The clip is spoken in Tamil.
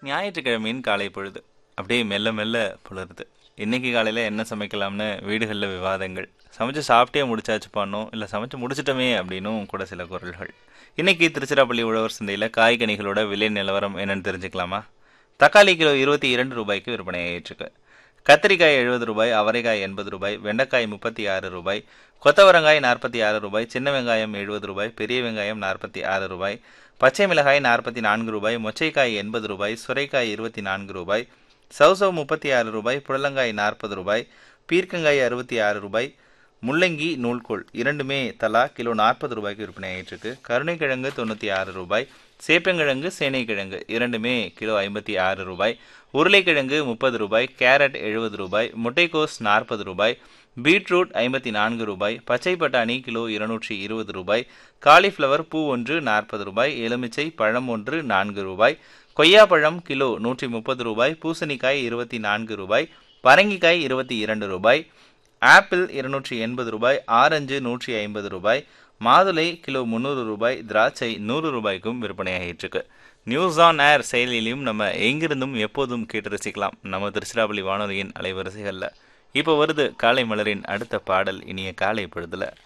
ஞாயிற்றுக்கிழமையின் காலை பொழுது அப்படியே மெல்ல மெல்ல புலருது இன்னைக்கு காலையில் என்ன சமைக்கலாம்னு வீடுகளில் விவாதங்கள் சமைச்சு சாப்பிட்டே முடிச்சாச்சு பண்ணோம் இல்லை சமைச்சு முடிச்சிட்டோமே அப்படின்னும் கூட சில குரல்கள் இன்னைக்கு திருச்சிராப்பள்ளி உழவர் சந்தையில் காய்கனிகளோட விலை நிலவரம் என்னன்னு தெரிஞ்சுக்கலாமா தக்காளி கிலோ இருபத்தி இரண்டு ரூபாய்க்கு விற்பனையாயிட்டிருக்கு கத்திரிக்காய் எழுபது ரூபாய் அவரைக்காய் எண்பது ரூபாய் வெண்டைக்காய் முப்பத்தி ஆறு ரூபாய் கொத்தவரங்காய் நாற்பத்தி ஆறு ரூபாய் சின்ன வெங்காயம் எழுபது ரூபாய் பெரிய வெங்காயம் நாற்பத்தி ஆறு ரூபாய் பச்சை மிளகாய் நாற்பத்தி நான்கு ரூபாய் மொச்சைக்காய் எண்பது ரூபாய் சுரைக்காய் இருபத்தி நான்கு ரூபாய் சௌசவ் முப்பத்தி ஆறு ரூபாய் புடலங்காய் நாற்பது ரூபாய் பீர்க்கங்காய் அறுபத்தி ஆறு ரூபாய் முள்ளங்கி நூல்கோல் இரண்டுமே தலா கிலோ நாற்பது ரூபாய்க்கு விற்பனையாயிட்டிருக்கு கருணைக்கிழங்கு தொண்ணூற்றி ஆறு ரூபாய் சேப்பங்கிழங்கு சேனைக்கிழங்கு இரண்டுமே கிலோ ஐம்பத்தி ஆறு ரூபாய் உருளைக்கிழங்கு முப்பது ரூபாய் கேரட் எழுபது ரூபாய் முட்டைக்கோஸ் நாற்பது ரூபாய் பீட்ரூட் ஐம்பத்தி நான்கு ரூபாய் பச்சை பட்டாணி கிலோ இருநூற்றி இருபது ரூபாய் காலிஃப்ளவர் பூ ஒன்று நாற்பது ரூபாய் எலுமிச்சை பழம் ஒன்று நான்கு ரூபாய் கொய்யாப்பழம் கிலோ நூற்றி முப்பது ரூபாய் பூசணிக்காய் இருபத்தி நான்கு ரூபாய் பரங்கிக்காய் இருபத்தி இரண்டு ரூபாய் ஆப்பிள் இருநூற்றி எண்பது ரூபாய் ஆரஞ்சு நூற்றி ஐம்பது ரூபாய் மாதுளை கிலோ முந்நூறு ரூபாய் திராட்சை நூறு ரூபாய்க்கும் விற்பனையாகிட்டுருக்கு நியூஸ் ஆன் ஏர் செயலிலையும் நம்ம எங்கிருந்தும் எப்போதும் கேட்டு ரசிக்கலாம் நம்ம திருச்சிராப்பள்ளி வானொலியின் அலைவரிசைகளில் இப்போ வருது காலை மலரின் அடுத்த பாடல் இனிய காலை பொழுதுல